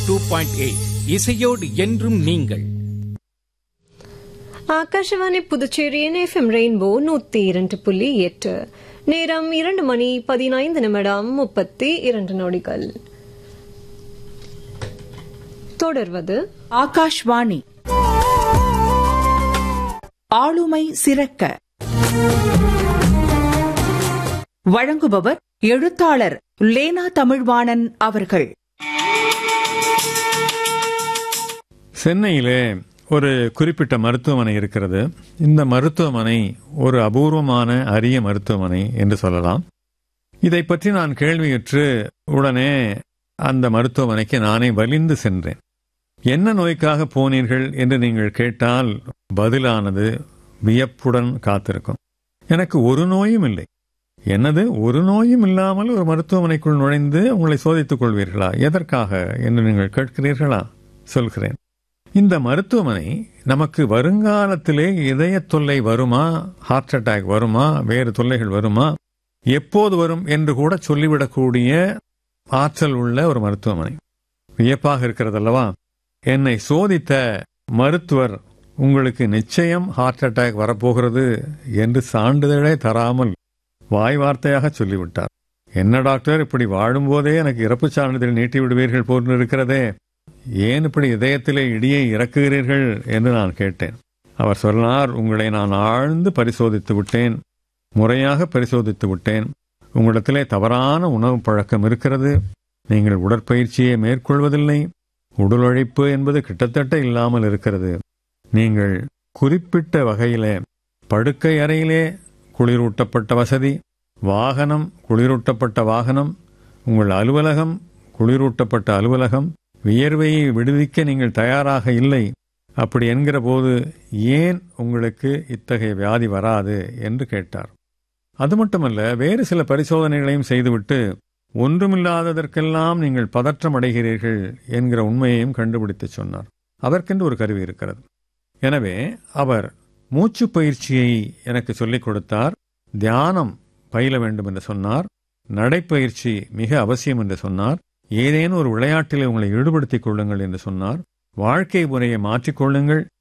two point eight இசையோடு என்றும் நீங்கள் ஆகாஷவாணி புதுச்சேரியின் எஃப்எம் ரெயின்போ நூத்தி இரண்டு புள்ளி எட்டு நேரம் இரண்டு மணி பதினைந்து நிமிடம் முப்பத்தி இரண்டு நொடிகள் தொடர்வது ஆகாஷ்வாணி ஆளுமை சிறக்க வழங்குபவர் எழுத்தாளர் லேனா தமிழ்வாணன் அவர்கள் சென்னையிலே ஒரு குறிப்பிட்ட மருத்துவமனை இருக்கிறது இந்த மருத்துவமனை ஒரு அபூர்வமான அரிய மருத்துவமனை என்று சொல்லலாம் இதை பற்றி நான் கேள்வியுற்று உடனே அந்த மருத்துவமனைக்கு நானே வலிந்து சென்றேன் என்ன நோய்க்காக போனீர்கள் என்று நீங்கள் கேட்டால் பதிலானது வியப்புடன் காத்திருக்கும் எனக்கு ஒரு நோயும் இல்லை என்னது ஒரு நோயும் இல்லாமல் ஒரு மருத்துவமனைக்குள் நுழைந்து உங்களை சோதித்துக் கொள்வீர்களா எதற்காக என்று நீங்கள் கேட்கிறீர்களா சொல்கிறேன் இந்த மருத்துவமனை நமக்கு வருங்காலத்திலே இதய தொல்லை வருமா ஹார்ட் அட்டாக் வருமா வேறு தொல்லைகள் வருமா எப்போது வரும் என்று கூட சொல்லிவிடக்கூடிய ஆற்றல் உள்ள ஒரு மருத்துவமனை வியப்பாக இருக்கிறதல்லவா என்னை சோதித்த மருத்துவர் உங்களுக்கு நிச்சயம் ஹார்ட் அட்டாக் வரப்போகிறது என்று சான்றிதழே தராமல் வாய் வார்த்தையாக சொல்லிவிட்டார் என்ன டாக்டர் இப்படி வாழும்போதே எனக்கு இறப்பு சான்றிதழ் நீட்டி விடுவீர்கள் போன்று இருக்கிறதே ஏன் இப்படி இதயத்திலே இடியை இறக்குகிறீர்கள் என்று நான் கேட்டேன் அவர் சொன்னார் உங்களை நான் ஆழ்ந்து பரிசோதித்து விட்டேன் முறையாக பரிசோதித்து விட்டேன் உங்களிடத்திலே தவறான உணவு பழக்கம் இருக்கிறது நீங்கள் உடற்பயிற்சியை மேற்கொள்வதில்லை உடல் உழைப்பு என்பது கிட்டத்தட்ட இல்லாமல் இருக்கிறது நீங்கள் குறிப்பிட்ட வகையிலே படுக்கை அறையிலே குளிரூட்டப்பட்ட வசதி வாகனம் குளிரூட்டப்பட்ட வாகனம் உங்கள் அலுவலகம் குளிரூட்டப்பட்ட அலுவலகம் வியர்வையை விடுவிக்க நீங்கள் தயாராக இல்லை அப்படி என்கிற போது ஏன் உங்களுக்கு இத்தகைய வியாதி வராது என்று கேட்டார் அது மட்டுமல்ல வேறு சில பரிசோதனைகளையும் செய்துவிட்டு ஒன்றுமில்லாததற்கெல்லாம் நீங்கள் பதற்றம் அடைகிறீர்கள் என்கிற உண்மையையும் கண்டுபிடித்து சொன்னார் அதற்கென்று ஒரு கருவி இருக்கிறது எனவே அவர் மூச்சு பயிற்சியை எனக்கு சொல்லிக் கொடுத்தார் தியானம் பயில வேண்டும் என்று சொன்னார் நடைப்பயிற்சி மிக அவசியம் என்று சொன்னார் ஏதேனும் ஒரு விளையாட்டிலே உங்களை ஈடுபடுத்திக் கொள்ளுங்கள் என்று சொன்னார் வாழ்க்கை முறையை மாற்றிக்கொள்ளுங்கள்